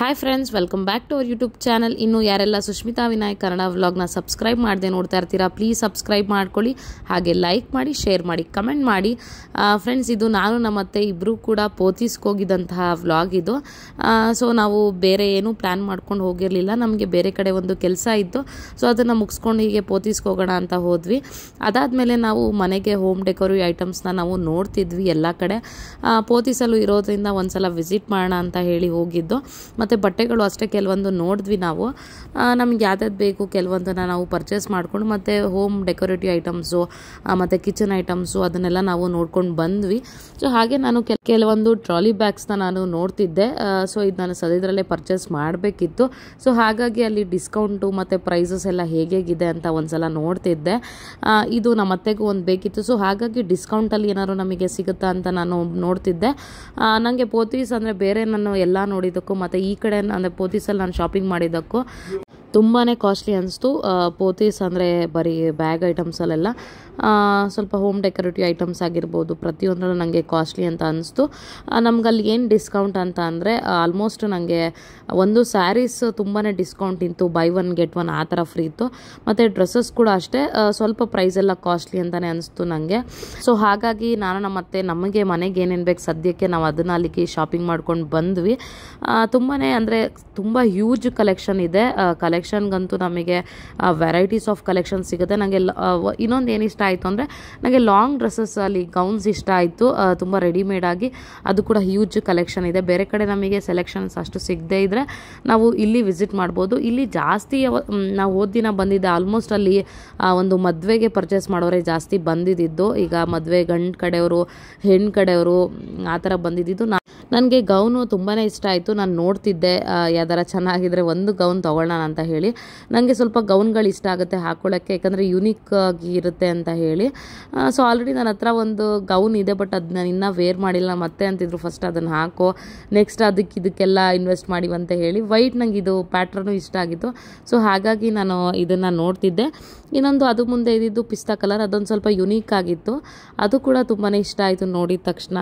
Hi friends welcome back to our YouTube channel ಇನ್ನು ಯಾರೆಲ್ಲ ಸುಷ್ಮಿತಾ ವಿನಾಯಕ್ ಕನ್ನಡ ವ್ಲಾಗ್ನ ಸಬ್ಸ್ಕ್ರೈಬ್ ಮಾಡದೆ ನೋಡ್ತಾ ಇರ್ತೀರಾ ಪ್ಲೀಸ್ ಸಬ್ಸ್ಕ್ರೈಬ್ ಮಾಡ್ಕೊಳ್ಳಿ ಹಾಗೆ ಲೈಕ್ ಮಾಡಿ ಶೇರ್ ಮಾಡಿ ಕಮೆಂಟ್ ಮಾಡಿ ಫ್ರೆಂಡ್ಸ್ ಇದು ನಾನು ನಮ್ಮ ಅತ್ತೆ ಇಬ್ಬರು ಕೂಡ ಪೋತಿಸ್ಗೆ ಹೋಗಿದ್ದಂತಹ ವ್ಲಾಗ್ ಇದು ಸೊ ನಾವು ಬೇರೆ ಏನೂ ಪ್ಲ್ಯಾನ್ ಮಾಡ್ಕೊಂಡು ಹೋಗಿರಲಿಲ್ಲ ನಮಗೆ ಬೇರೆ ಕಡೆ ಒಂದು ಕೆಲಸ ಇತ್ತು ಸೊ ಅದನ್ನು ಮುಗಿಸ್ಕೊಂಡು ಹೀಗೆ ಪೋತಿಸ್ಗೆ ಹೋಗೋಣ ಅಂತ ಹೋದ್ವಿ ಅದಾದಮೇಲೆ ನಾವು ಮನೆಗೆ ಹೋಮ್ ಡೆಕೋರಿ ಐಟಮ್ಸ್ನ ನಾವು ನೋಡ್ತಿದ್ವಿ ಎಲ್ಲ ಕಡೆ ಆ, ಪೋತಿಸಲು ಇರೋದ್ರಿಂದ ಒಂದ್ಸಲ ವಿಸಿಟ್ ಮಾಡೋಣ ಅಂತ ಹೇಳಿ ಹೋಗಿದ್ದು ಮತ್ತು ಬಟ್ಟೆಗಳು ಅಷ್ಟೇ ಕೆಲವೊಂದು ನೋಡಿದ್ವಿ ನಾವು ನಮ್ಗೆ ಯಾವ್ದಾದ್ರು ಬೇಕು ಕೆಲವೊಂದನ್ನು ನಾವು ಪರ್ಚೇಸ್ ಮಾಡ್ಕೊಂಡು ಮತ್ತು ಹೋಮ್ ಡೆಕೋರೇಟಿವ್ ಐಟಮ್ಸು ಮತ್ತು ಕಿಚನ್ ಐಟಮ್ಸು ಅದನ್ನೆಲ್ಲ ನಾವು ನೋಡ್ಕೊಂಡು ಬಂದ್ವಿ ಸೊ ಹಾಗೆ ನಾನು ಕೆಲ ಕೆಲವೊಂದು ಟ್ರಾಲಿ ಬ್ಯಾಗ್ಸ್ನ ನಾನು ನೋಡ್ತಿದ್ದೆ ಸೊ ಇದು ನಾನು ಸದ್ಯದರಲ್ಲೇ ಪರ್ಚೇಸ್ ಮಾಡಬೇಕಿತ್ತು ಸೊ ಹಾಗಾಗಿ ಅಲ್ಲಿ ಡಿಸ್ಕೌಂಟು ಮತ್ತು ಪ್ರೈಸಸ್ ಎಲ್ಲ ಹೇಗೇಗಿದೆ ಅಂತ ಒಂದ್ಸಲ ನೋಡ್ತಿದ್ದೆ ಆ, ಇದು ನಮ್ಮ ಅತ್ತೆಗೂ ಒಂದು ಬೇಕಿತ್ತು ಸೊ ಹಾಗಾಗಿ ಡಿಸ್ಕೌಂಟಲ್ಲಿ ಏನಾದ್ರು ನಮಗೆ ಸಿಗುತ್ತಾ ಅಂತ ನಾನು ನೋಡ್ತಿದ್ದೆ ನನಗೆ ಪೋತೀಸ್ ಅಂದರೆ ಬೇರೆ ನಾನು ಎಲ್ಲ ನೋಡಿದ್ದಕ್ಕೂ ಮತ್ತು ಈ ಕಡೆ ಅಂದರೆ ಪೋತೀಸಲ್ಲಿ ನಾನು ಶಾಪಿಂಗ್ ಮಾಡಿದ್ದಕ್ಕೂ ತುಂಬಾ ಕಾಸ್ಟ್ಲಿ ಅನಿಸ್ತು ಪೋತೀಸ್ ಅಂದರೆ ಬರೀ ಬ್ಯಾಗ್ ಐಟಮ್ಸಲ್ಲೆಲ್ಲ ಆ, ಸ್ವಲ್ಪ ಹೋಮ್ ಡೆಕೋರೇಟಿವ್ ಐಟಮ್ಸ್ ಆಗಿರ್ಬೋದು ಪ್ರತಿಯೊಂದರಲ್ಲೂ ನನಗೆ ಕಾಸ್ಟ್ಲಿ ಅಂತ ಅನಿಸ್ತು ನಮ್ಗೆ ಅಲ್ಲಿ ಏನು ಡಿಸ್ಕೌಂಟ್ ಅಂತ ಅಂದರೆ ಆಲ್ಮೋಸ್ಟ್ ನನಗೆ ಒಂದು ಸ್ಯಾರೀಸ್ ತುಂಬಾ ಡಿಸ್ಕೌಂಟ್ ಇತ್ತು ಬೈ ಒನ್ ಗೆಟ್ ಒನ್ ಆ ಥರ ಫ್ರೀ ಇತ್ತು ಮತ್ತು ಡ್ರೆಸ್ಸಸ್ ಕೂಡ ಅಷ್ಟೇ ಆ, ಸ್ವಲ್ಪ ಪ್ರೈಸ್ ಎಲ್ಲ ಕಾಸ್ಟ್ಲಿ ಅಂತಲೇ ಅನಿಸ್ತು ನನಗೆ ಸೊ ಹಾಗಾಗಿ ನಾನು ನಮ್ಮ ಅತ್ತೆ ನಮಗೆ ಮನೆಗೆ ಏನೇನು ಬೇಕು ಸದ್ಯಕ್ಕೆ ನಾವು ಅದನ್ನು ಅಲ್ಲಿಗೆ ಶಾಪಿಂಗ್ ಮಾಡ್ಕೊಂಡು ಬಂದ್ವಿ ತುಂಬಾ ಅಂದರೆ ತುಂಬ ಹ್ಯೂಜ್ ಕಲೆಕ್ಷನ್ ಇದೆ ಕಲೆಕ್ಷನ್ಗಂತೂ ನಮಗೆ ವೆರೈಟೀಸ್ ಆಫ್ ಕಲೆಕ್ಷನ್ ಸಿಗುತ್ತೆ ನನಗೆ ಇನ್ನೊಂದು ಏನು ಇಷ್ಟ ಆಯಿತು ಅಂದರೆ ನನಗೆ ಲಾಂಗ್ ಡ್ರೆಸ್ಸಸ್ ಅಲ್ಲಿ ಗೌನ್ಸ್ ಇಷ್ಟ ಆಯಿತು ತುಂಬ ರೆಡಿಮೇಡ್ ಆಗಿ ಅದು ಕೂಡ ಹ್ಯೂಜ್ ಕಲೆಕ್ಷನ್ ಇದೆ ಬೇರೆ ಕಡೆ ನಮಗೆ ಸೆಲೆಕ್ಷನ್ಸ್ ಅಷ್ಟು ಸಿಗದೇ ಇದ್ದರೆ ನಾವು ಇಲ್ಲಿ ವಿಸಿಟ್ ಮಾಡ್ಬೋದು ಇಲ್ಲಿ ಜಾಸ್ತಿ ಯಾವ- ಮ್, ನಾವು ಹೋದ ದಿನ ಬಂದಿದ್ದೆ ಆಲ್ಮೋಸ್ಟ್ ಅಲ್ಲಿ ಆ, ಒಂದು ಮದುವೆಗೆ ಪರ್ಚೇಸ್ ಮಾಡೋರೆ ಜಾಸ್ತಿ ಬಂದಿದ್ದು ಈಗ ಮದುವೆ ಗಂಡು ಕಡೆಯವರು ಹೆಣ್ಣು ಕಡೆಯವರು ಮ್, ಆ ಥರ ಬಂದಿದ್ದು ನಾ ನನಗೆ ಗೌನು ತುಂಬಾ ಇಷ್ಟ ಆಯಿತು ನಾನು ನೋಡ್ತಿದ್ದೆ ಆ, ಯಾವ್ದಾರ ಚೆನ್ನಾಗಿದ್ರೆ ಒಂದು ಗೌನ್ ತೊಗೊಳ್ಳೋಣ ಅಂತ ಹೇಳಿ ನನಗೆ ಸ್ವಲ್ಪ ಗೌನ್ಗಳು ಇಷ್ಟ ಆಗುತ್ತೆ ಹಾಕೊಳ್ಳೋಕ್ಕೆ ಯಾಕಂದರೆ ಯುನೀಕ್ ಆಗಿ ಇರುತ್ತೆ ಅಂತ ಹೇಳಿ ಸೊ ಆಲ್ರೆಡಿ ನನ್ನ ಹತ್ರ ಒಂದು ಗೌನ್ ಇದೆ ಬಟ್ ಅದು ನಾನು ಇನ್ನೂ ವೇರ್ ಮಾಡಿಲ್ಲ ಮತ್ತೆ ಅಂತಿದ್ರು ಫಸ್ಟ್ ಅದನ್ನು ಹಾಕೋ ನೆಕ್ಸ್ಟ್ ಅದಕ್ಕೆ ಇದಕ್ಕೆಲ್ಲ ಇನ್ವೆಸ್ಟ್ ಮಾಡಿವಂತ ಅಂತ ಹೇಳಿ ವೈಟ್ ನಂಗೆ ಇದು ಪ್ಯಾಟ್ರನು ಇಷ್ಟ ಆಗಿತ್ತು ಸೊ ಹಾಗಾಗಿ ನಾನು ಇದನ್ನು ನೋಡ್ತಿದ್ದೆ ಇನ್ನೊಂದು ಅದು ಮುಂದೆ ಇದ್ದಿದ್ದು ಪಿಸ್ತಾ ಕಲರ್ ಅದೊಂದು ಸ್ವಲ್ಪ ಯುನೀಕ್ ಆಗಿತ್ತು ಅದು ಕೂಡ ತುಂಬಾ ಇಷ್ಟ ಆಯಿತು ನೋಡಿದ ತಕ್ಷಣ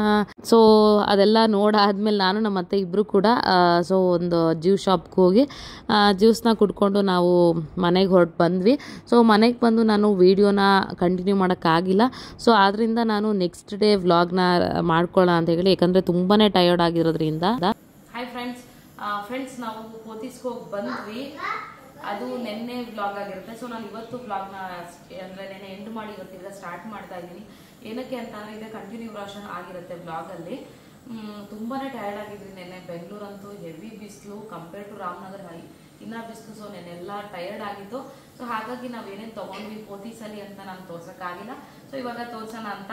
ಸೊ ಅದೆಲ್ಲ ನೋಡಾದ್ಮೇಲೆ ನಾನು ನಮ್ಮ ಅತ್ತೆ ಇಬ್ಬರು ಕೂಡ ಸೊ ಒಂದು ಜ್ಯೂಸ್ ಶಾಪ್ಗೆ ಹೋಗಿ ಜ್ಯೂಸ್ನ ಕುಡ್ಕೊಂಡು ನಾವು ಮನೆಗೆ ಹೊರಟು ಬಂದ್ವಿ ಸೊ ಮನೆಗೆ ಬಂದು ನಾನು ವೀಡಿಯೋನ ಕಂಟಿನ್ಯೂ ಮಾಡೋಕ್ಕಾಗಿಲ್ಲ ಸೊ ಆದ್ದರಿಂದ ನಾನು ನೆಕ್ಸ್ಟ್ ಡೇ ವ್ಲಾಗ್ನ ಮಾಡ್ಕೊಳ್ಳೋಣ ಅಂತ ಹೇಳಿ ಯಾಕಂದರೆ ತುಂಬಾ ಟಯರ್ಡ್ ಆಗಿರೋದ್ರಿಂದ ಹಾಯ್ ಫ್ರೆಂಡ್ಸ್ ಫ್ರೆಂಡ್ಸ್ ನಾವು ಪೋತಿಸ್ಗೆ ಹೋಗಿ ಬಂದ್ವಿ ಅದು ನಿನ್ನೆ ವ್ಲಾಗ್ ಆಗಿರುತ್ತೆ ಸೊ ನಾನು ಇವತ್ತು ವ್ಲಾಗ್ನ ಅಂದರೆ ನೆನ್ನೆ ಎಂಡ್ ಮಾಡಿ ಇವತ್ತಿಂದ ಸ್ಟಾರ್ಟ್ ಮಾಡ್ತಾ ಇದ್ದೀನಿ ಏನಕ್ಕೆ ಅಂತ ಅಂದರೆ ಇದೆ ಕಂಟಿನ್ಯೂಷನ್ ಆಗಿರುತ್ತೆ ವ್ಲಾಗಲ್ಲಿ ತುಂಬಾನೇ ಟಯರ್ಡ್ ಆಗಿದ್ವಿ ನೆನ್ನೆ ಬೆಂಗಳೂರಂತೂ ಹೆವಿ ಬಿಸಿಲು ಕಂಪೇರ್ ಟು ರಾಮನಗರ ಹೈ ಇನ್ನ ಬಿಸಿಲು ಸೊ ನೆನ್ನೆಲ್ಲ ಟಯರ್ಡ್ ಆಗಿತ್ತು ಸೊ ಹಾಗಾಗಿ ನಾವೇನೇನು ತಗೊಂಡ್ವಿ ಪೋತೀಸಲಿ ಅಂತ ನಾನು ತೋರ್ಸಕ್ಕಾಗಿಲ್ಲ ಸೊ ಇವಾಗ ತೋರ್ಸೋಣ ಅಂತ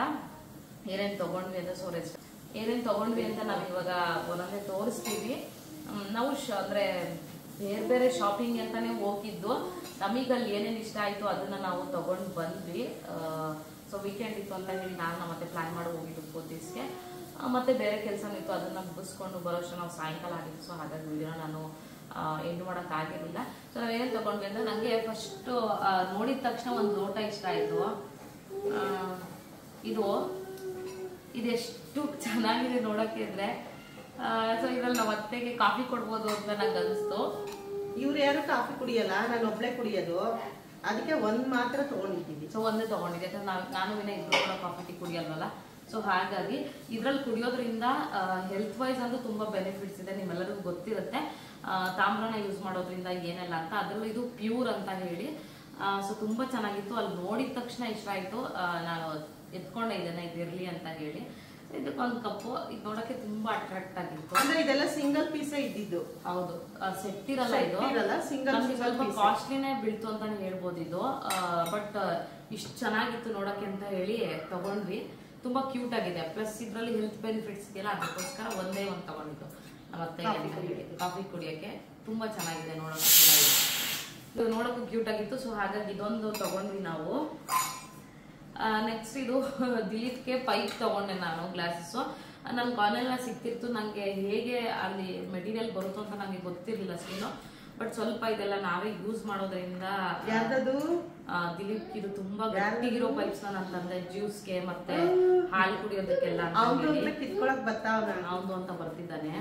ಏನೇನು ತಗೊಂಡ್ವಿ ಅಂತ ಸೊ ರೆಸ್ಟ್ ಏನೇನು ತಗೊಂಡ್ವಿ ಅಂತ ನಾವು ಇವಾಗ ಒಂದೊಂದೇ ತೋರಿಸ್ತೀವಿ ಹ್ಮ್, ನಾವು ಶ ಅಂದ್ರೆ ಬೇರೆ ಬೇರೆ ಶಾಪಿಂಗ್ ಅಂತಾನೆ ಹೋಗಿದ್ದು ನಮಗಲ್ಲಿ ಏನೇನು ಇಷ್ಟ ಆಯ್ತು ಅದನ್ನ ನಾವು ತಗೊಂಡು ಬಂದ್ವಿ ಸೊ ವೀಕೆಂಡ್ ಇತ್ತು ಅಂತ ಹೇಳಿ ನಾನು ಮತ್ತೆ ಪ್ಲಾನ್ ಮಾಡಿ ಹೋಗಿದ್ದು ಪೋತೀಸ್ಗೆ ಆ, ಮತ್ತೆ ಬೇರೆ ಕೆಲಸನೂ ಇತ್ತು ಅದನ್ನ ಮುಗಿಸ್ಕೊಂಡು ಬರೋಷ್ಟು ನಾವು ಸಾಯಂಕಾಲ ಆಗಿತ್ತು ಸೊ ಹಾಗಾಗಿ ವಿಡಿಯೋ ನಾನು ಎಂಡ್ ಮಾಡಕ್ ಆಗಿರ್ಲಿಲ್ಲ ಸೊ ನಾವೇನು ತಗೊಂಡ್ವಿ ಅಂದ್ರೆ ನನಗೆ ಫಸ್ಟ್ ನೋಡಿದ ತಕ್ಷಣ ಒಂದು ಲೋಟ ಇಷ್ಟ ಆಯ್ತು ಆ, ಇದು ಇದೆಷ್ಟು ಚೆನ್ನಾಗಿದೆ ನೋಡಕ್ಕೆ ಅಂದ್ರೆ ಸೊ ಇದ್ರಲ್ಲಿ ನಾವು ಅತ್ತೆಗೆ ಕಾಫಿ ಕೊಡ್ಬೋದು ಅಂತ ನಂಗೆ ಅನಿಸ್ತು ಇವ್ರು ಯಾರು ಕಾಫಿ ಕುಡಿಯಲ್ಲ ನಾನು ಒಬ್ಳೆ ಕುಡಿಯೋದು ಅದಕ್ಕೆ ಒಂದ್ ಮಾತ್ರ ತಗೊಂಡಿದ್ದೀವಿ ಸೊ ಒಂದೇ ತಗೊಂಡಿದ್ದೆ ಯಾಕಂದ್ರೆ ನಾವು ನಾನು ವಿನ ಇಬ್ರು ಕೂಡ ಕಾಫಿ ಟೀ ಕುಡಿಯಲ್ವಲ್ಲ ಸೊ ಹಾಗಾಗಿ ಇದ್ರಲ್ಲಿ ಕುಡಿಯೋದ್ರಿಂದ ಹೆಲ್ತ್ ವೈಸ್ ಅಂತೂ ತುಂಬಾ ಬೆನಿಫಿಟ್ಸ್ ಇದೆ ನಿಮ್ಮೆಲ್ಲರಿಗೂ ಗೊತ್ತಿರುತ್ತೆ ಆ, ತಾಮ್ರನ ಯೂಸ್ ಮಾಡೋದ್ರಿಂದ ಏನೆಲ್ಲ ಅಂತ ಅದರಲ್ಲೂ ಇದು ಪ್ಯೂರ್ ಅಂತ ಹೇಳಿ ಸೊ ತುಂಬಾ ಚೆನ್ನಾಗಿತ್ತು ಅಲ್ಲಿ ನೋಡಿದ ತಕ್ಷಣ ಇಷ್ಟ ಆಯ್ತು ಆ, ನಾನು ಎತ್ಕೊಂಡೆ ಇದನ್ನ ಇದಿರ್ಲಿ ಅಂತ ಹೇಳಿ ಇದಕ್ಕೊಂದು ಕಪ್ಪು ಇದು ನೋಡಕ್ಕೆ ತುಂಬಾ ಅಟ್ರಾಕ್ಟ್ ಆಗಿತ್ತು ಅಂದ್ರೆ ಇದೆಲ್ಲ ಸಿಂಗಲ್ ಪೀಸೇ ಇದ್ದಿದ್ದು ಹೌದು ಸೆಟ್ ಇರಲ್ಲ ಇದು Set ಇರಲ್ಲ, single ನಮ್ಗೆ single ಸ್ವಲ್ಪ piece. ಕಾಸ್ಟ್ಲಿನೇ ಬೀಳ್ತು ಅಂತಾನೆ ಹೇಳ್ಬೋದು ಇದು ಬಟ್ ಇಷ್ಟು ಚೆನ್ನಾಗಿತ್ತು ನೋಡಕ್ಕೆ ಅಂತ ಹೇಳಿ ತಗೊಂಡ್ವಿ ತುಂಬಾ ಕ್ಯೂಟ್ ಆಗಿದೆ ಪ್ಲಸ್ ಇದ್ರಲ್ಲಿ ಹೆಲ್ತ್ ಬೆನಿಫಿಟ್ಸ್ ಇದೆಯಲ್ಲ ಅದಕ್ಕೋಸ್ಕರ ಒಂದೇ ಒಂದು ತಗೊಂಡಿದ್ದು ನಮ್ಮ ಅತ್ತೆಗೆ ಅಂತ ಹೇಳಿ ಕಾಫಿ ಕುಡಿಯಕ್ಕೆ ತುಂಬಾ ಚೆನ್ನಾಗಿದೆ ನೋಡಕ್ಕೆ ಕೂಡ ಇದು. ಇದು ನೋಡಕ್ಕೂ ಕ್ಯೂಟ್ ಆಗಿತ್ತು ಸೊ ಹಾಗಾಗಿ ಇದೊಂದು ತಗೊಂಡ್ವಿ ನಾವು ನೆಕ್ಸ್ಟ್ ಇದು ದಿಲೀಪ್ಗೆ ಪೈಪ್ ತಗೊಂಡೆ ನಾನು ಗ್ಲಾಸಸ್ ನನ್ನ ಕಾಲೇಜ್ನ ಸಿಕ್ತಿರ್ತು ನನಗೆ ಹೇಗೆ ಅಲ್ಲಿ ಮೆಟೀರಿಯಲ್ ಬರುತ್ತೋ ಅಂತ ನನಗೆ ಗೊತ್ತಿರಲಿಲ್ಲ ಸ್ಕಿನ್ನು ಬಟ್ ಸ್ವಲ್ಪ ಇದೆಲ್ಲ ನಾವೇ ಯೂಸ್ ಮಾಡೋದ್ರಿಂದ ಯಾರ್ದದು ಆ, ದಿಲೀಪ್ ಇದು ತುಂಬಾ ಗಟ್ಟಿಗಿರೋ ಪೈಪ್ಸ್ ನನ್ನ ತಂದೆ ಜ್ಯೂಸ್ಗೆ ಮತ್ತೆ ಹಾಲು ಕುಡಿಯೋದಕ್ಕೆಲ್ಲ ಅಂತ ಅವ್ನು ಹೇಳಿ ಅಂದ್ರೆ ಕಿತ್ಕೊಳಕ್ ಬರ್ತಾವ ಅವನು ಅಂತ ಬರ್ತಿದ್ದಾನೆ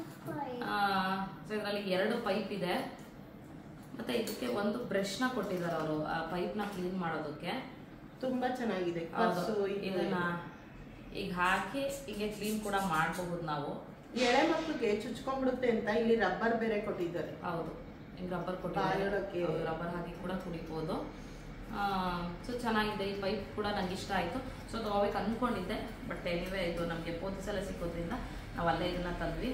ಸೊ ಇದರಲ್ಲಿ ಎರಡು ಪೈಪ್ ಇದೆ ಮತ್ತೆ ಇದಕ್ಕೆ ಒಂದು ಬ್ರಷ್ ನ ಕೊಟ್ಟಿದ್ದಾರೆ ಅವರು ಆ ಪೈಪ್ ನ ಕ್ಲೀನ್ ಮಾಡೋದಕ್ಕೆ ತುಂಬಾ ಚೆನ್ನಾಗಿದೆ ಹೌದು. ಕಸು ಇದು. ಇದನ್ನ ಈಗ ಹಾಕಿ ಹೀಗೆ ಕ್ಲೀನ್ ಕೂಡ ಮಾಡಬಹುದು ನಾವು ಎಳೆ ಮಕ್ಳಿಗೆ ಚುಚ್ಕೊಂಡ್ಬಿಡುತ್ತೆ ಅಂತ ಇಲ್ಲಿ ರಬ್ಬರ್ ಬೇರೆ ಕೊಟ್ಟಿದ್ದಾರೆ ಹೌದು ಈಗ ರಬ್ಬರ್ ಬಾಯೋಡಕ್ಕೆ. ಕೊಟ್ಟಿದ್ದಾರೆ ರಬ್ಬರ್ ಹಾಕಿ ಕೂಡ ಕುಡಿಬೋದು ಸೊ ಚೆನ್ನಾಗಿದೆ ಈ ಪೈಪ್ ಕೂಡ ನಂಗೆ ಇಷ್ಟ ಆಯ್ತು ಸೊ ತಗೋಬೇಕು ಅನ್ಕೊಂಡಿದ್ದೆ ಬಟ್ ಎನಿವೆ ಇದು ನಮಗೆ ಪೋತಿಸಲ ಸಿಕ್ಕೋದ್ರಿಂದ ನಾವು ಅಲ್ಲೇ ಇದನ್ನ ತಂದ್ವಿ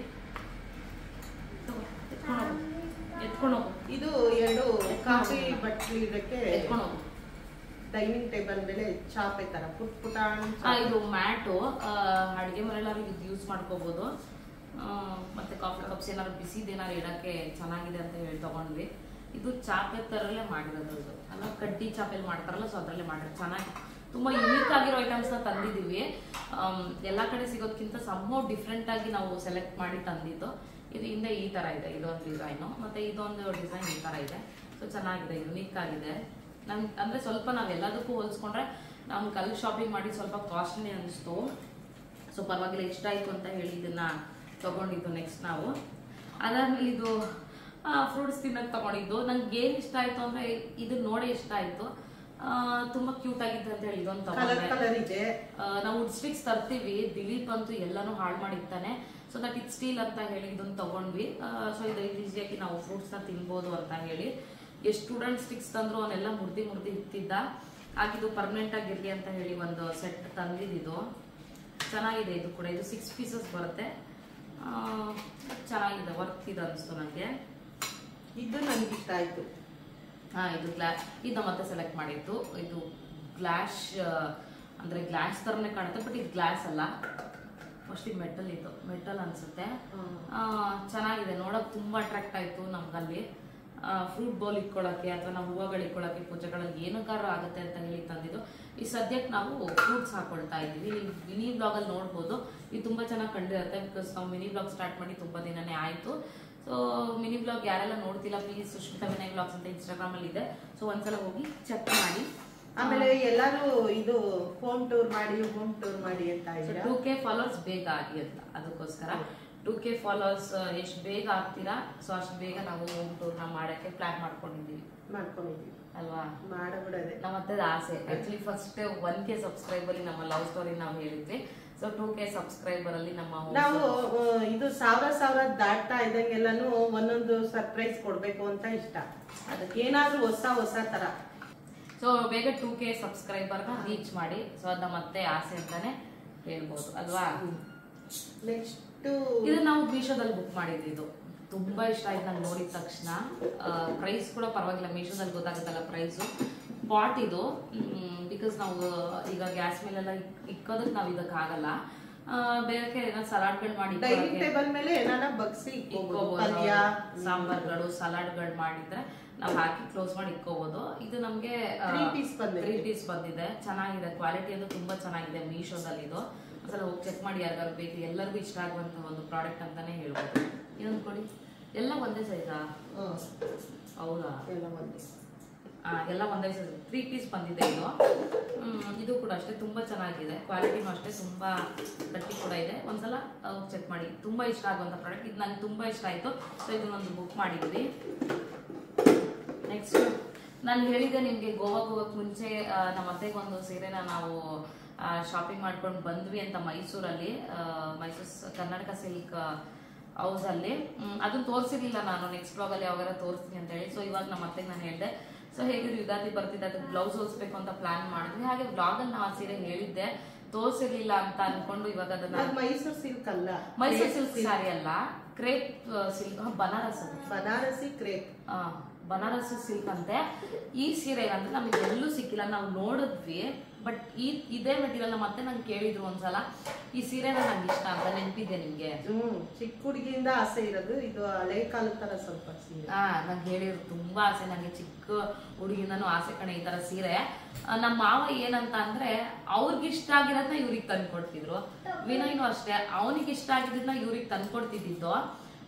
ತಗೋ, ಎತ್ಕೊಂಡು ಹೋಗು ಎತ್ಕೊಂಡು ಹೋಗು ಇದು ಎರಡು ಕಾಫಿ ಬಟ್ಲಿ ಇಡಕ್ಕೆ ಎತ್ಕೊಂಡು ಹೋಗು ಡೈನಿಂಗ್ ಟೇಬಲ್ ಮೇಲೆ ಚಾಪೆ ತರ ಪುಟ್ ಪುಟಾಣಿ ಆ, ಚಾಪೆ. ಇದು ಮ್ಯಾಟು ಅಡುಗೆ ಮನೆಯಲ್ಲಾರು ಇದು ಯೂಸ್ ಮಾಡ್ಕೋಬಹುದು ಆ, ಮತ್ತೆ ಕಾಫಿ ಕಪ್ಸ್ ಏನಾದ್ರು ಬಿಸಿದು ಏನಾದ್ರು ಇಡಕ್ಕೆ ಚೆನ್ನಾಗಿದೆ ಅಂತ ಹೇಳಿ ತಗೊಂಡ್ವಿ ಇದು ಚಾಪೆ ತರಲ್ಲೇ ಮಾಡಿರೋದು ಇದು ಅಲ್ಲ ಕಡ್ಡಿ ಚಾಪೆಲ್ ಮಾಡ್ತಾರಲ್ಲ ಸೊ ಅದರಲ್ಲೇ ಮಾಡಿರೋದು ಚೆನ್ನಾಗಿ ತುಂಬಾ ಯುನೀಕ್ ಆಗಿರೋ ಐಟಮ್ಸ್ ನ ತಂದಿದೀವಿ ಆಮ್, ಎಲ್ಲಾ ಕಡೆ ಸಿಗೋದ್ಕಿಂತ ಸಮ್ಮೋ ಡಿಫ್ರೆಂಟ್ ಆಗಿ ನಾವು ಸೆಲೆಕ್ಟ್ ಮಾಡಿ ತಂದಿದ್ದು ಇದು ಹಿಂದೆ ಈ ತರ ಇದೆ ಇದೊಂದು ಡಿಸೈನು ಮತ್ತೆ ಇದೊಂದು ಡಿಸೈನ್ ಈ ತರ ಇದೆ ಸೊ ಚೆನ್ನಾಗಿದೆ ಯುನೀಕ್ ಆಗಿದೆ ನಮ್ ಅಂದ್ರೆ ಸ್ವಲ್ಪ ನಾವೆಲ್ಲದಕ್ಕೂ ಹೋಲಿಸ್ಕೊಂಡ್ರೆ ನಮ್ಗೆ ಅಲ್ಲಿ ಶಾಪಿಂಗ್ ಮಾಡಿ ಸ್ವಲ್ಪ ಕಾಸ್ಟ್ಲಿ ಅನಿಸ್ತು ಸೊ ಪರವಾಗಿಲ್ಲ ಇಷ್ಟ ಆಯ್ತು ಅಂತ ಹೇಳಿ ಇದನ್ನ ತಗೊಂಡಿದ್ದು ನೆಕ್ಸ್ಟ್ ನಾವು ಅದಾದ್ಮೇಲೆ ಇದು ಫ್ರೂಟ್ಸ್ ತಿನ್ನಕ್ ತಗೊಂಡಿದ್ದು ನಂಗೆ ಏನ್ ಇಷ್ಟ ಆಯ್ತು ಅಂದ್ರೆ ಇದು ನೋಡೇ ಇಷ್ಟ ಆಯ್ತು ಆ, ತುಂಬಾ ಕ್ಯೂಟ್ ಆಗಿತ್ತು ಅಂತ ಹೇಳಿ ಇದೊಂದು ಕಲರ್ ತಗೊಂಡೆ ಕಲರ್ ಇದೆ ಆ, ನಾವು ವುಡ್ ಸ್ಟಿಕ್ಸ್ ತರ್ತೀವಿ ದಿಲೀಪ್ ಅಂತೂ ಎಲ್ಲಾನು ಹಾಳು ಮಾಡಿರ್ತಾನೆ ಸೊ ದಟ್ ಇಟ್ ಸ್ಟೀಲ್ ಅಂತ ಹೇಳಿ ಇದನ್ನ ತಗೊಂಡ್ವಿ ಸೊ ಇದು ಈಸಿಯಾಗಿ ನಾವು ಫ್ರೂಟ್ಸ್ ನ ತಿನ್ಬೋದು ಅಂತ ಹೇಳಿ ಎಷ್ಟು ಸ್ಟೂಡೆಂಟ್ ಸ್ಟಿಕ್ಸ್ ತಂದ್ರು ಅವನ್ನೆಲ್ಲ ಮುರ್ದಿ ಮುರ್ದಿ ಇತ್ತಿದ್ದ ಆಗಿದ್ದು ಪರ್ಮನೆಂಟ್ ಆಗಿರ್ಲಿ ಅಂತ ಹೇಳಿ ಒಂದು ಸೆಟ್ ತಂದಿದ್ದು ಚೆನ್ನಾಗಿದೆ ಇದು ಕೂಡ ಇದು ಸಿಕ್ಸ್ ಪೀಸಸ್ ಬರುತ್ತೆ ಆ, ಚೆನ್ನಾಗಿದೆ ವರ್ತ್ ಇದು ಅನಿಸ್ತು ನನಗೆ ಇದು ನನ್ಗೆ ಇಷ್ಟ ಆಯ್ತು ಹಾ ಇದು ಗ್ಲಾಸ್ ಇದು ಮತ್ತೆ ಸೆಲೆಕ್ಟ್ ಮಾಡಿದ್ದು ಇದು ಗ್ಲಾಸ್ ಅಂದ್ರೆ ಗ್ಲಾಸ್ ತರನೇ ಕಾಣುತ್ತೆ ಬಟ್ ಇದು ಗ್ಲಾಸ್ ಅಲ್ಲ ಮೋಸ್ಟ್ಲಿ ಮೆಟಲ್ ಇದು ಮೆಟಲ್ ಅನ್ಸುತ್ತೆ ಆ, ಚೆನ್ನಾಗಿದೆ ನೋಡಕ್ ತುಂಬಾ ಅಟ್ರಾಕ್ಟ್ ಆಯ್ತು ನಮ್ಗಲ್ಲಿ ಫ್ರೂಟ್ ಬೌಲ್ ಇಟ್ಕೊಳಕ್ಕೆ ಅಥವಾ ನಾವು ಹೂವಗಳು ಇಟ್ಕೊಳಕ್ಕೆ ಪೂಜೆಗಳಲ್ಲಿ ಏನಕ್ಕಾರ ಆಗುತ್ತೆ ಅಂತ ಹೇಳಿ ತಂದಿದ್ದು ಈ ಸದ್ಯಕ್ಕೆ ನಾವು ಫ್ರೂಟ್ಸ್ ಹಾಕೊಳ್ತಾ ಇದೀವಿ ನೀವು ಮಿನಿ ಬ್ಲಾಗ್ ಅಲ್ಲಿ ನೋಡ್ಬೋದು ಇದು ತುಂಬಾ ಚೆನ್ನಾಗಿ ಕಂಡಿರುತ್ತೆ ಬಿಕಾಸ್ ನಾವು ಮಿನಿ ಬ್ಲಾಗ್ ಸ್ಟಾರ್ಟ್ ಮಾಡಿ ತುಂಬಾ ದಿನನೇ ಆಯ್ತು ಸೊ ಮಿನಿ ಬ್ಲಾಗ್ ಯಾರೆಲ್ಲ ನೋಡ್ತಿಲ್ಲ ಪ್ಲೀಸ್ ಸುಷ್ಮಿತಾ ವಿನಯ್ ಬ್ಲಾಗ್ಸ್ ಅಂತ ಇನ್ಸ್ಟಾಗ್ರಾಮ್ ಅಲ್ಲಿ ಇದೆ ಸೊ ಒಂದ್ಸಲ ಹೋಗಿ ಚೆಕ್ ಮಾಡಿ ಆಮೇಲೆ ಎಲ್ಲಾರು ಇದು ಹೋಮ್ ಟೂರ್ ಮಾಡಿ ಹೋಮ್ ಟೂರ್ ಮಾಡಿ ಅಂತ ಇದ್ದೀರಾ ಟೂ ಕೆ ಫಾಲೋವರ್ಸ್ ಬೇಗ ಆಗಿ ಅಂತ ಅದಕ್ಕೋಸ್ಕರ ಟೂ ಕೆ ಫಾಲೋವರ್ಸ್ ಎಷ್ಟು ಬೇಗ ಆಗ್ತೀರಾ ಸೊ ಅಷ್ಟು ಬೇಗ ನಾವು ಹೋಮ್ ಟೂರ್ನ ಮಾಡಕ್ಕೆ ಪ್ಲಾನ್ ಮಾಡ್ಕೊಂಡಿದೀವಿ ಮಾಡ್ಕೊಂಡಿದೀವಿ ಅಲ್ವಾ ಮಾಡಬಿಡದೆ ನಮ್ಮ ಅತ್ತದ ಆಸೆ actually first one K subscriber ಅಲ್ಲಿ ನಮ್ಮ ಲವ್ ಸ್ಟೋರಿ ನಾವು ಹೇಳಿದ್ವಿ ಸೊ ಟೂ ಕೆ ಸಬ್ಸ್ಕ್ರೈಬರ್ ಅಲ್ಲಿ ನಮ್ಮ home ನಾವು tour- ಆ, ಇದು ಸಾವಿರ ಸಾವಿರ ದಾಟ್ತಾ ಇದ್ದಂಗೆಲ್ಲಾನು ಒಂದೊಂದು ಸರ್ಪ್ರೈಸ್ ಕೊಡ್ಬೇಕು ಅಂತ ಇಷ್ಟ ಅದಕ್ಕೆ ಏನಾದ್ರೂ ಹೊಸ ಹೊಸ ತರ ಸೊ ಬೇಗ ಟೂ ಕೆ ಸಬ್ಸ್ಕ್ರೈಬರ್ನ ರೀಚ್ ಮಾಡಿ ಸೊ ಅದ ಮತ್ತೆ ಆಸೆ ಅಂತಾನೆ ಹೇಳ್ಬೋದು ಅಲ್ವಾ ನೆಕ್ಸ್ಟ್ ಇದು ನಾವು ಮೀಶೋದಲ್ಲಿ ಬುಕ್ ಮಾಡಿದ್ವಿ ಇದು ತುಂಬಾ ಇಷ್ಟ ಆಯ್ತು ನಂಗೆ ನೋಡಿದ ತಕ್ಷಣ ಪ್ರೈಸ್ ಕೂಡ ಪರವಾಗಿಲ್ಲ ಮೀಶೋದಲ್ಲಿ ಗೊತ್ತಾಗುತ್ತಲ್ಲ ಪ್ರೈಸು ಪಾಟ್ ಇದು ಬಿಕಾಸ್ ನಾವು ಈಗ ಗ್ಯಾಸ್ ಮೇಲೆಲ್ಲ ಇಕ್- ಇಕ್ಕೋದಕ್ಕೆ ನಾವು ಇದಕ್ಕೆ ಆಗಲ್ಲ ಬೇರೆ ಏನೋ ಸಲಾಡ್ಗಳು ಮಾಡಿ ಡೈನಿಂಗ್ ಇಕ್ಕೊಳಕ್ಕೆ ಟೇಬಲ್ ಮೇಲೆ ಏನಾರ ಬಗ್ಸಿ ಇಕ್ಕೋಬಹುದು ಇಕ್ಕೋಬಹುದು ಪಲ್ಯ ಸಾಂಬಾರ್ಗಳು ಸಲಾಡ್ಗಳು ಮಾಡಿದ್ರೆ ನಾವು ಹಾಕಿ ಕ್ಲೋಸ್ ಮಾಡಿ ಇಕ್ಕೋಬಹುದು ಇದು ನಮ್ಗೆ Three piece ಬಂದಿದೆ. ತ್ರೀ ಪೀಸ್ ಬಂದಿದೆ ಚೆನ್ನಾಗಿದೆ ಕ್ವಾಲಿಟಿ ಅಂತೂ ತುಂಬಾ ಚೆನ್ನಾಗಿದೆ ಮೀಶೋದಲ್ಲಿ ಇದು ಒಂದ್ಸಲ ಹೋಗಿ ಚೆಕ್ ಮಾಡಿ ಯಾರಿಗಾರು ಬೇಕು ಎಲ್ಲರಿಗೂ ಇಷ್ಟ ಆಗುವಂತ ಒಂದು ಪ್ರಾಡಕ್ಟ್ ಅಂತಾನೆ ಹೇಳ್ಬೋದು ಇನ್ನೊಂದು ಕೊಡಿ ಎಲ್ಲ ಒಂದೇ ಸೈಜಾ ಹ್ಮ್. ಹೌದಾ ಎಲ್ಲ ಒಂದೇ ಆ, ಎಲ್ಲ ಒಂದೇ ಸೈಜ್ ತ್ರೀ ಪೀಸ್ ಬಂದಿದೆ ಇದು ಹ್ಮ್, ಇದು ಕೂಡ ಅಷ್ಟೇ ತುಂಬಾ ಚೆನ್ನಾಗಿದೆ ಕ್ವಾಲಿಟಿನೂ ಅಷ್ಟೇ ತುಂಬಾ ಗಟ್ಟಿ ಕೂಡ ಇದೆ ಒಂದ್ಸಲ ಚೆಕ್ ಮಾಡಿ ತುಂಬಾ ಇಷ್ಟ ಆಗುವಂತ ಪ್ರಾಡಕ್ಟ್ ಇದು ನಂಗೆ ತುಂಬಾ ಇಷ್ಟ ಆಯ್ತು ಸೊ ಇದನ್ನೊಂದು ಬುಕ್ ಮಾಡಿದ್ವಿ ನೆಕ್ಸ್ಟ್ ನಾನು ಹೇಳಿದೆ ನಿಮ್ಗೆ ಗೋವಾಗೆ ಹೋಗಕ್ ಮುಂಚೆ ಆ, ನಮ್ಮ ಅತ್ತೆಗೆ ಒಂದು ಸೀರೆನ ನಾವು ಶಾಪಿಂಗ್ ಮಾಡ್ಕೊಂಡು ಬಂದ್ವಿ ಅಂತ ಮೈಸೂರಲ್ಲಿ ಮೈಸೂರು ಸ- ಕರ್ನಾಟಕ ಸಿಲ್ಕ್ ಹೌಸ್ ಅಲ್ಲಿ ಮ್, ಅದನ್ನ ತೋರಿಸಿರ್ಲಿಲ್ಲ ನಾನು ನೆಕ್ಸ್ಟ್ ಬ್ಲಾಗ್ ಅಲ್ಲಿ ಯಾವಾಗ ತೋರಿಸ್ತೀನಿ ಅಂತ ಹೇಳಿ ಸೊ ಇವಾಗ ನಮ್ಮ ಅತ್ತೆಗೆ ನಾನು ಹೇಳಿದೆ ಸೊ ಹೇಗಿದ್ರು ಯುಗಾದಿ ಬರ್ತಿದ್ದೆ ಅದಕ್ಕೆ ಬ್ಲೌಸ್ ಹೊಲಿಸ್ಬೇಕು ಅಂತ ಪ್ಲಾನ್ ಮಾಡಿದ್ವಿ ಹಾಗೆ ಬ್ಲಾಗ್ ಅಲ್ಲಿ ನಾವು ಆ ಸೀರೆ ಹೇಳಿದ್ದೆ ತೋರಿಸಿರ್ಲಿಲ್ಲ ಅಂತ ಅನ್ಕೊಂಡು ಇವಾಗ ಅದನ್ನ ಅದು ಮೈಸೂರು ಸಿಲ್ಕ್ ಅಲ್ಲ ಮೈಸೂರು ಸಿಲ್ಕ್ ಸಾರಿ ಅಲ್ಲ ಕ್ರೇಪ್ ಸಿಲ್ಕ್ ಬನಾರಸ್ ಅದು ಬನಾರಸಿ ಕ್ರೇಪ್ ಆ, ಬನಾರಸ್ ಸಿಲ್ಕ್ ಅಂತೆ ಈ ಸೀರೆ ಅಂದ್ರೆ ನಮಗೆ ಎಲ್ಲೂ ಸಿಕ್ಕಿಲ್ಲ ನಾವು ನೋಡಿದ್ವಿ ಬಟ್ ಈ ಇದೇ ಮೆಟೀರಿಯಲ್ ಮತ್ತೆ ನಂಗೆ ಕೇಳಿದ್ರು ಒಂದ್ಸಲ ಈ ಸೀರೆನ ನಂಗೆ ಇಷ್ಟ ಅಂತ ನೆನಪಿದೆ ನಿಮ್ಗೆ ಹ್ಮ್ ಚಿಕ್ಕ ಹುಡುಗಿಯಿಂದ ಆಸೆ ಇರೋದು ಇದು ಹಳೆ ಕಾಲದ ತರ ಸ್ವಲ್ಪ ಸೀರೆ ಹಾ ನಂಗೆ ಹೇಳಿದ್ರು ತುಂಬಾ ಆಸೆ ನಂಗೆ ಚಿಕ್ಕ ಹುಡುಗಿಂದನೂ ಆಸೆ ಕಣೆ ಈ ತರ ಸೀರೆ ಆ, ನಮ್ಮ ಮಾವ ಏನಂತ ಅಂದ್ರೆ ಅವ್ರಿಗೆ ಇಷ್ಟ ಆಗಿರೋದನ್ನ ಇವ್ರಿಗೆ ತಂದ್ಕೊಡ್ತಿದ್ರು ವಿನಯ್ನು ಅಷ್ಟೇ ಅವನಿಗೆ ಇಷ್ಟ ಆಗಿದ್ದನ್ನ ಇವ್ರಿಗೆ ತಂದ್ಕೊಡ್ತಿದ್ದಿದ್ದು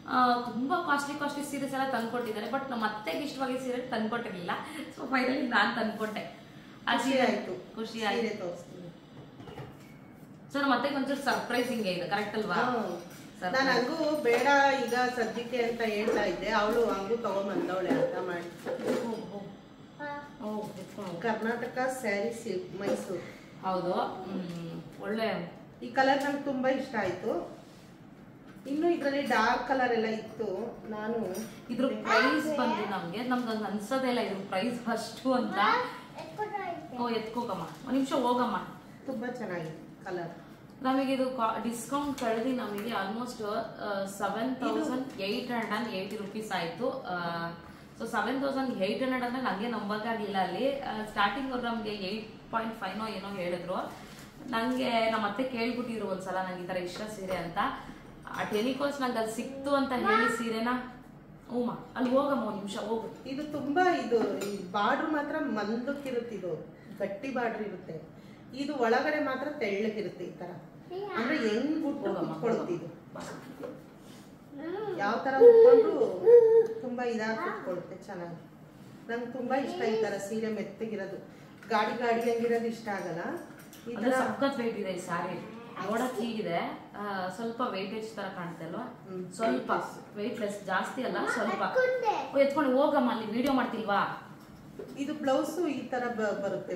ಆ, ತುಂಬಾ ಕಾಸ್ಟ್ಲಿ ಕಾಸ್ಟ್ಲಿ ಸೀರೆಸ್ ಎಲ್ಲ ತಂದ್ಕೊಟ್ಟಿದ್ದಾರೆ ಬಟ್ ನಮ್ಮ ಅತ್ತೆಗೆ ಇಷ್ಟವಾಗಿ ಸೀರೆ ತಂದ್ಕೊಟ್ಟಿರ್ಲಿಲ್ಲ ಸೊ ಫೈನಲಿ ನಾನು ತಂದ್ಕೊಟ್ಟೆ ಆ ಖುಷಿ ಸೀರೆ ಆಯ್ತು ಖುಷಿ ಆಯ್ತು ಸೀರೆ ತೋರಿಸ್ತೀನಿ ಸೊ ನಮ್ಮ ಅತ್ತೆಗೆ ಒಂಚೂರು ಸರ್ಪ್ರೈಸಿಂಗ್ ಇದೆ ಕರೆಕ್ಟ್ ಅಲ್ವಾ Surprise. ನಾನು ಹಂಗೂ ಬೇಡ ಈಗ ಸದ್ಯಕ್ಕೆ ಅಂತ ಹೇಳ್ತಾ ಇದ್ದೆ ಅವಳು ಹಂಗೂ ತಗೊಂಬಂದವಳೆ ಅರ್ಥ ಮಾಡಿ ಓ, ಓ. ಓ, ಎತ್ಕೊಂಡು ಹೋಗು. ಕರ್ನಾಟಕ ಸ್ಯಾರಿ ಸಿಲ್ಕ್ ಮೈಸೂರು ಹೌದು ಹ್ಮ್, ಒಳ್ಳೆ ಈ ಕಲರ್ ನಂಗೆ ತುಂಬಾ ಇಷ್ಟ ಆಯ್ತು ಇನ್ನು ಇದರಲ್ಲಿ ಡಾರ್ಕ್ ಕಲರ್ ಎಲ್ಲ ಇತ್ತು ನಾನು ಇದ್ರ ಪ್ರೈಸ್ ಬಂದು ನಮ್ಗೆ ನಮ್ಗೆ ಹಂಗ ಅನ್ಸೋದೇ ಇಲ್ಲ ಇದ್ರ ಪ್ರೈಸ್ ಅಷ್ಟು ಅಂತ ಓ ಎತ್ಕೋಗಮ್ಮ ಒಂದ್ ನಿಮಿಷ ಹೋಗಮ್ಮ ತುಂಬಾ ಚೆನ್ನಾಗಿದೆ ಕಲರ್ ನಮಗೆ ಇದು ಡಿಸ್ಕೌಂಟ್ ಕಳೆದಿ ನಮಗೆ almost seven thousand eight hundred and eighty rupees ಆಯ್ತು so seven thousand eight hundred ಅಂದ್ರೆ ನನಗೆ ನಂಬಕ್ಕಾಗಿಲ್ಲ ಅಲ್ಲಿ ಸ್ಟಾರ್ಟಿಂಗ್ ಅವ್ರು ನಮಗೆ ಏಯ್ಟ್ ಪಾಯಿಂಟ್ ಫೈವ್ನೋ ಏನೋ ಹೇಳಿದ್ರು ನನಗೆ ನಮ್ಮ ಅತ್ತೆ ಕೇಳ್ಬಿಟ್ಟಿದ್ರು ಒಂದ್ಸಲ ನಂಗೆ ಈ ಥರ ಇಷ್ಟ ಸೀರೆ ಅಂತ ಆ ಟೆಲಿಕೋಸ್ ನಂಗೆ ಅದು ಸಿಕ್ತು ಅಂತ ಹೇಳಿ ಸೀರೆನ ಹ್ಞೂಮ್ಮ ಅಲ್ಲಿ ಹೋಗಮ್ಮ ಒಂದು ನಿಮಿಷ ಹೋಗು ಇದು ತುಂಬಾ ಇದು ಬಾರ್ಡ್ರ್ ಮಾತ್ರ ಮಂದಕ್ಕಿರುತ್ತೆ ಇದು ಗಟ್ಟಿ ಬಾರ್ಡ್ರ್ ಇರುತ್ತೆ ಇದು ಒಳಗಡೆ ಮಾತ್ರ ತೆಳ್ಳಗಿರುತ್ತೆ ಈ ತರ ಅಂದ್ರೆ ಹೆಂಗ್ ಬಿಟ್ಟು ಹೋಗಮ್ಮ, ಕುತ್ಕೊಳುತ್ತೆ ಇದು ಬಾ. ಯಾವ ತರ ಉಟ್ಕೊಂಡ್ರು ತುಂಬಾ ಇದಾಗಿ ಕುತ್ಕೊಳುತ್ತೆ ಚೆನ್ನಾಗಿ ನಂಗೆ ತುಂಬಾ ಇಷ್ಟ ಈ ತರ ಸೀರೆ ಮೆತ್ತಗಿರೋದು ಗಾಡಿ ಗಾಡಿ ಹಂಗಿರೋದು ಇಷ್ಟ ಆಗಲ್ಲ ಈ ಅಂದ್ರೆ ತರ ಸಖತ್ ವೆಯ್ಟ್ ಇದೆ ಈ ಸಾರಿ ನೋಡಕ್ ಹೀಗಿದೆ ಆ, ಸ್ವಲ್ಪ ವೆಯ್ಟೇಜ್ ತರ ಕಾಣುತ್ತೆ ಅಲ್ವಾ ಹ್ಮ್. ಸ್ವಲ್ಪ ವೆಯ್ಟ್ ಲೆಸ್ ಜಾಸ್ತಿ ಅಲ್ಲ ಸ್ವಲ್ಪ ಓ, ಎತ್ಕೊಂಡು ಹೋಗಮ್ಮ ಅಲ್ಲಿ ವಿಡಿಯೋ ಮಾಡ್ತಿಲ್ವಾ ಇದು ಬ್ಲೌಸ್ ಈ ತರ ಬ- ಬರುತ್ತೆ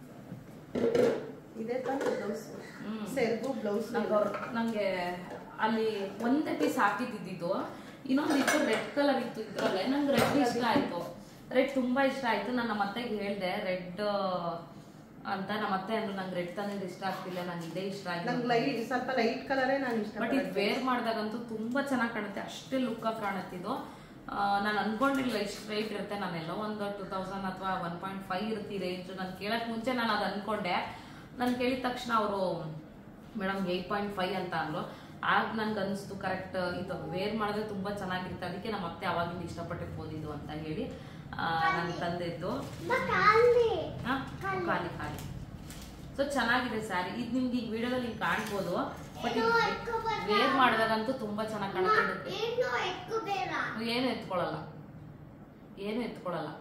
ಇದೇ ತರ ಬ್ಲೌಸ್ ಹ್ಮ್. ಸೆರ್ಗು ಬ್ಲೌಸ್ ನಂಗೆ ಅವ್ರು ನಂಗೆ ಅಲ್ಲಿ ಒಂದೇ ಪೀಸ್ ಹಾಕಿದ್ದಿದ್ದು ಇನ್ನೊಂದು ಇತ್ತು ರೆಡ್ ಕಲರ್ ಇತ್ತು ಇದ್ರಲ್ಲೇ ನಂಗೆ ರೆಡ್ ಇಷ್ಟ ಆಯ್ತು ರೆಡ್ ತುಂಬಾ ಇಷ್ಟ ಆಯ್ತು ನಾನು ನಮ್ಮ ಅತ್ತೆಗೆ ಹೇಳ್ದೆ ರೆಡ್ ಅಂತ ನಮ್ಮ ಅತ್ತೆ ಅಂದ್ರು ನಂಗೆ ರೆಡ್ ತಂದಿದ್ದು ಇಷ್ಟ ಆಗ್ತಿಲ್ಲ ನಂಗೆ ಇದೇ ಇಷ್ಟ ಆಯ್ತು ನಂಗೆ ಲೈಟ್ ಸ್ವಲ್ಪ ಲೈಟ್ ಕಲರೇ ನಾನು ಇಷ್ಟ ಬಟ್ ಇದು ವೇರ್ ಮಾಡಿದಾಗಂತೂ ತುಂಬಾ ಚೆನ್ನಾಗಿ ಕಾಣುತ್ತೆ ಅಷ್ಟೇ ಲುಕ್ ಕಾಣುತ್ತಿದ್ದು ನಾನು ಅನ್ಕೊಂಡಿಲ್ಲ ಇಷ್ಟು ರೇಟ್ ಇರುತ್ತೆ ನಾನೆಲ್ಲ ಒಂದು ಟೂ ತೌಸಂಡ್ ಅಥವಾ ಒನ್ ಪಾಯಿಂಟ್ ಫೈವ್ ಇರುತ್ತೆ ರೇಂಜ್ ನಾನು ಕೇಳಕ್ ಮುಂಚೆ ನಾನು ಅದು ಅನ್ಕೊಂಡೆ ನಾನು ಕೇಳಿದ ತಕ್ಷಣ ಅವರು ಮೇಡಮ್ ಏಯ್ಟ್ ಪಾಯಿಂಟ್ ಫೈವ್ ಅಂತ ಅಂದ್ರು ಆಗ ನನ್ಗೆ ಅನಿಸ್ತು ಕರೆಕ್ಟ್ ಇದು ವೇರ್ ಮಾಡಿದ್ರೆ ತುಂಬಾ ಚೆನ್ನಾಗಿರುತ್ತೆ ಅದಕ್ಕೆ ನಮ್ಮ ಅತ್ತೆ ಅವಾಗಿಂದ ಇಷ್ಟಪಟ್ಟಿರ್ಬೋದು ಇದು ಅಂತ ಹೇಳಿ ನಾನು ತಂದಿದ್ದು ಹಾ? ಖಾಲಿ ಖಾಲಿ ಸೊ ಚೆನ್ನಾಗಿದೆ ಸ್ಯಾರಿ ಇದು ನಿಮ್ಗೆ ಈ ವಿಡಿಯೋದಲ್ಲಿ ಹಿಂಗೆ ಕಾಣ್ಬೋದು ಬಟ್ ವೇರ್ ಮಾಡಿದಾಗಂತೂ ತುಂಬಾ ಚೆನ್ನಾಗಿ ಕಾಣುತ್ತೆ ಏನು ಎತ್ಕೊಳ್ಳಲ್ಲ ಏನು ಎತ್ಕೊಳ್ಳಲ್ಲ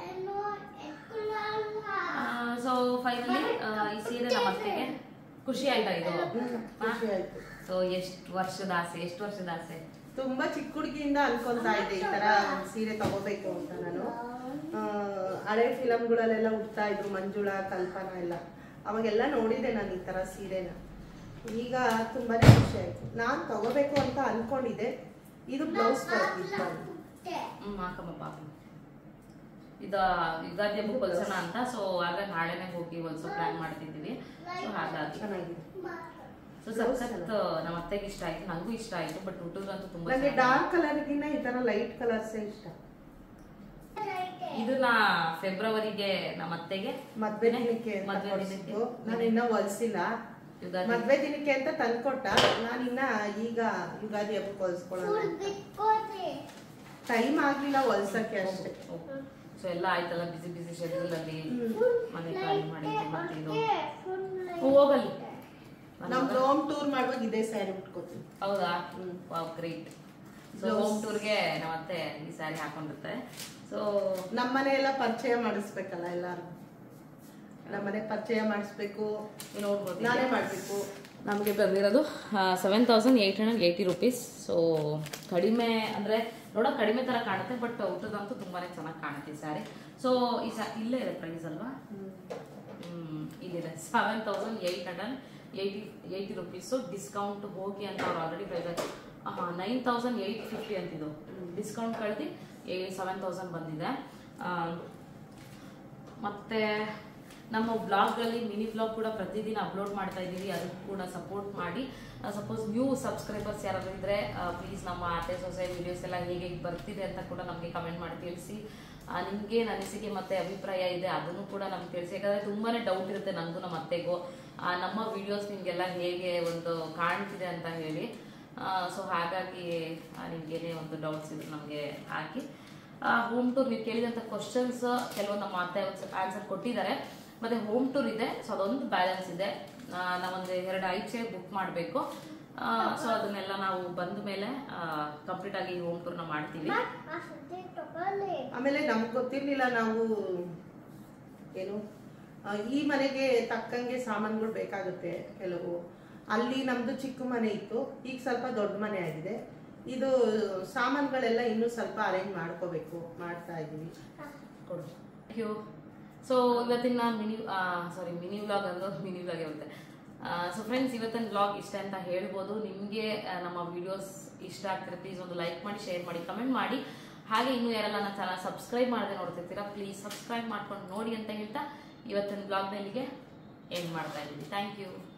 ಸೊ ಫೈನಲಿ ಈ ಸೀರೆ ನಮ್ಮ ಅತ್ತೆಗೆ ಖುಷಿ ಆಯ್ತಾ ಇದು ಖುಷಿ ಆಯ್ತು ಸೊ ಎಷ್ಟು ವರ್ಷದ ಆಸೆ ಎಷ್ಟು ವರ್ಷದ ಆಸೆ ತುಂಬಾ ಚಿಕ್ಕ ಹುಡುಗಿಯಿಂದ ಅನ್ಕೊಂತಾ ಇದ್ದೆ ಈ ತರ ಒಂದ್ ಸೀರೆ ತಗೋಬೇಕು ಅಂತ ನಾನು ಆ, ಹಳೆ ಫಿಲಮ್ಗಳಲ್ಲೆಲ್ಲ ಉಡ್ತಾ ಇದ್ರು ಮಂಜುಳಾ ಕಲ್ಪನಾ ಎಲ್ಲ ಅವಾಗೆಲ್ಲ ನೋಡಿದೆ ನಾನು ಈ ತರ ಸೀರೆನ ಈಗ ತುಂಬಾನೇ ಖುಷಿ ಆಯ್ತು ನಾನ್ ತಗೋಬೇಕು ಅಂತ ಅನ್ಕೊಂಡಿದ್ದೆ ಇದು ಬ್ಲೌಸ್ ಬರ್ತಿತ್ತು ಹ್ಮ್ ಹಾಕಮ್ಮ ಪಾಪ ಇದು ಯುಗಾದಿ ಹಬ್ಬ ಹೊಲ್ಸೋಣ ಅಂತ ಸೊ ಆಗ ನಾಳೆನೆ ಹೋಗಿ ಹೊಲ್ಸೋ ಪ್ಲಾನ್ ಮಾಡ್ತಿದ್ದೀವಿ ಸೊ ಹಾಗಾಗಿ ಚೆನ್ನಾಗಿದೆ ಸೊ ಸಖತ್ ನಮ್ಮ ಅತ್ತೆಗೆ ಇಷ್ಟ ಆಯ್ತು ನಂಗೂ ಇಷ್ಟ ಆಯ್ತು ಬಟ್ ಹುಡುಗರಂತೂ ತುಂಬಾ ನನಗೆ ಚೆನ್ನಾಗಿದೆ. ಡಾರ್ಕ್ ಕಲರ್ಗಿನ್ನ ಈ ತರ ಲೈಟ್ ಕಲರ್ಸ್ ಇಷ್ಟ ಇದನ್ನ ಫೆಬ್ರವರಿಗೆ ನಮ್ಮ ಅತ್ತೆಗೆ ಮದ್ವೆ ದಿನಕ್ಕೆ ಅಂತ ಮದ್ವೆ ಕೊಡ್ಸಿದ್ದು. ದಿನಕ್ಕೆ ನಾನು ಇನ್ನ ಹೊಲ್ಸಿಲ್ಲ ಯುಗಾದಿ ಮದ್ವೆ ದಿನಕ್ಕೆ ಅಂತ ತಂದ್ಕೊಟ್ಟ ನಾನಿನ್ನ ಈಗ ಯುಗಾದಿ ಹಬ್ಬಕ್ಕೆ ಹೊಲ್ಸ್ಕೊಳ್ಳೋಣ ಟೈಮ್ ಆಗ್ಲಿಲ್ಲ ಹೊಲ್ಸಕ್ಕೆ ಅಷ್ಟೇ ಸೊ ಎಲ್ಲ ಆಯ್ತಲ್ಲ ಬಿಸಿ ಬಿಸಿ ಶೆಡ್ಯೂಲ್ ಅಲ್ಲಿ ಹ್ಮ್. ಮನೆ ಖಾಲಿ ಮಾಡಿದ್ದು ಮತ್ತೆ ಇದು ಓ, ಹೋಗಲ್ಲಿ ನಮ್ ಹೋಮ್ ಟೂರ್ ಮಾಡುವಾಗ ಇದೇ ಸ್ಯಾರಿ ಉಟ್ಕೋತೀವಿ ಹೌದಾ hmm. Wow great so Blouse. Home ಟೂರ್ಗೆ ನಮ್ಮ ಅತ್ತೆ ಈ ಸ್ಯಾರಿ ಹಾಕೊಂಡಿರ್ತಾರೆ ಸೊ ನಮ್ಮನೆ ಎಲ್ಲ ಪರಿಚಯ ಮಾಡಿಸ್ಬೇಕಲ್ಲ ಎಲ್ಲಾರು ನಮ್ಮನೆ ಪರಿಚಯ ಮಾಡಿಸ್ಬೇಕು ನೋಡ್ಬೋದು ನಾನೇ ಮಾಡ್ಬೇಕು ನಮಗೆ ಬಂದಿರೋದು seven thousand eight hundred eighty rupees so ಕಡಿಮೆ ಅಂದರೆ ನೋಡೋಕೆ ಕಡಿಮೆ ಥರ ಕಾಣುತ್ತೆ ಬಟ್ ಊಟದಂತೂ ತುಂಬಾ ಚೆನ್ನಾಗಿ ಕಾಣುತ್ತೆ ಈ ಸ್ಯಾರಿ ಸೊ ಈ ಸ್ಯಾ ಇಲ್ಲೇ ಇದೆ ಪ್ರೈಸ್ ಅಲ್ವಾ ಹ್ಮ್, ಇಲ್ಲಿದೆ seven thousand eight hundred eighty eighty rupees discount ಹೋಗಿ ಅಂತ ಅವ್ರು already price nine thousand eight fifty ಅಂತಿದ್ದು ಡಿಸ್ಕೌಂಟ್ ಕಳೆದು ಏ ಸೆವೆನ್ ತೌಸಂಡ್ ಬಂದಿದೆ ಆ, ಮತ್ತೆ ನಮ್ಮ ಬ್ಲಾಗಲ್ಲಿ ಮಿನಿ ಬ್ಲಾಗ್ ಕೂಡ ಪ್ರತಿದಿನ ಅಪ್ಲೋಡ್ ಮಾಡ್ತಾ ಇದ್ದೀವಿ ಅದಕ್ಕೆ ಕೂಡ ಸಪೋರ್ಟ್ ಮಾಡಿ ಸಪೋಸ್ ನ್ಯೂ ಸಬ್ಸ್ಕ್ರೈಬರ್ಸ್ ಯಾರಾದ್ರೂ ಇದ್ರೆ ಪ್ಲೀಸ್ ನಮ್ಮ ಅತ್ತೆ ಸೊಸೆ ವಿಡಿಯೋಸ್ ಎಲ್ಲ ಹೇಗೆ ಹೇಗೆ ಬರ್ತಿದೆ ಅಂತ ಕೂಡ ನಮಗೆ ಕಮೆಂಟ್ ಮಾಡಿ ತಿಳಿಸಿ ನಿಮ್ಗೆ ಏನು ಅನಿಸಿಕೆ ಮತ್ತೆ ಅಭಿಪ್ರಾಯ ಇದೆ ಅದನ್ನು ಕೂಡ ನಮ್ಗೆ ತಿಳಿಸಿ ಯಾಕಂದ್ರೆ ತುಂಬಾನೇ ಡೌಟ್ ಇರುತ್ತೆ ನನಗೂ ನಮ್ಮ ಅತ್ತೆಗೂ ಆ, ನಮ್ಮ ವಿಡಿಯೋಸ್ ನಿಮ್ಗೆಲ್ಲ ಹೇಗೆ ಒಂದು ಕಾಣ್ತಿದೆ ಅಂತ ಹೇಳಿ ಸೊ ಹಾಗಾಗಿ ಆ, ನಿಮ್ಗೇನೇ ಒಂದು ಡೌಟ್ಸ್ ಇದ್ರೆ ನಮಗೆ ಹಾಕಿ ಹೋಮ್ ಟೂರ್ ನೀವು ಕೇಳಿದಂಥ ಕ್ವಶನ್ಸ್ ಕೆಲವೊಂದು ನಮ್ಮ ಅತ್ತೆ ಆನ್ಸರ್ ಕೊಟ್ಟಿದ್ದಾರೆ ಮತ್ತೆ ಹೋಮ್ ಟೂರ್ ಇದೆ ಸೊ ಅದೊಂದು ಬ್ಯಾಲೆನ್ಸ್ ಇದೆ ಆ, ನಾವೊಂದು ಎರಡು ಐದು ಚೇರ್ ಬುಕ್ ಮಾಡಬೇಕು ಸೊ ಅದನ್ನೆಲ್ಲ ನಾವು ಬಂದ ಮೇಲೆ ಕಂಪ್ಲೀಟ್ ಆಗಿ ಹೋಮ್ ಟೂರ್ನ ಮಾಡ್ತೀವಿ ಆಮೇಲೆ ನಮ್ಗೆ ಗೊತ್ತಿರ್ಲಿಲ್ಲ ನಾವು ಏನು ಆ, ಈ ಮನೆಗೆ ತಕ್ಕಂಗೆ ಸಾಮಾನುಗಳು ಬೇಕಾಗುತ್ತೆ ಕೆಲವು ಅಲ್ಲಿ ನಮ್ದು ಚಿಕ್ಕ ಮನೆ ಇತ್ತು ಈಗ ಸ್ವಲ್ಪ ದೊಡ್ಡ ಮನೆ ಆಗಿದೆ ಇದು ಸಾಮಾನುಗಳೆಲ್ಲ ಇನ್ನೂ ಸ್ವಲ್ಪ ಅರೇಂಜ್ ಮಾಡ್ಕೋಬೇಕು ಮಾಡ್ತಾ ಇದೀವಿ ಕೊಡು ಥ್ಯಾಂಕ್ ಯು ಸೊ ಇವತ್ತಿನ ಮಿನಿ ಸಾರಿ ಮಿನಿ ವ್ಲಾಗ್ ಅಂದು ಮಿನಿ ವ್ಲಾಗ್ ಇರುತ್ತೆ ಸೊ ಫ್ರೆಂಡ್ಸ್ ಇವತ್ತಿನ ವ್ಲಾಗ್ ಇಷ್ಟ ಅಂತ ಹೇಳ್ಬೋದು ನಿಮಗೆ ನಮ್ಮ ವಿಡಿಯೋಸ್ ಇಷ್ಟ ಆಗ್ತಿದ್ರೆ ಪ್ಲೀಸ್ ಒಂದು ಲೈಕ್ ಮಾಡಿ ಶೇರ್ ಮಾಡಿ ಕಮೆಂಟ್ ಮಾಡಿ ಹಾಗೆ ಇನ್ನೂ ಯಾರೆಲ್ಲ ನನ್ನ ಚಾನಲ್ ಸಬ್ಸ್ಕ್ರೈಬ್ ಮಾಡದೆ ನೋಡ್ತಿರ್ತೀರಾ ಪ್ಲೀಸ್ ಸಬ್ಸ್ಕ್ರೈಬ್ ಮಾಡ್ಕೊಂಡು ನೋಡಿ ಅಂತ ಹೇಳ್ತಾ ಇವತ್ತಿನ ಬ್ಲಾಗ್ನ ಇಲ್ಲಿಗೆ ಎಂಡ್ ಮಾಡ್ತಾ ಇದ್ದೀನಿ ಥ್ಯಾಂಕ್ ಯು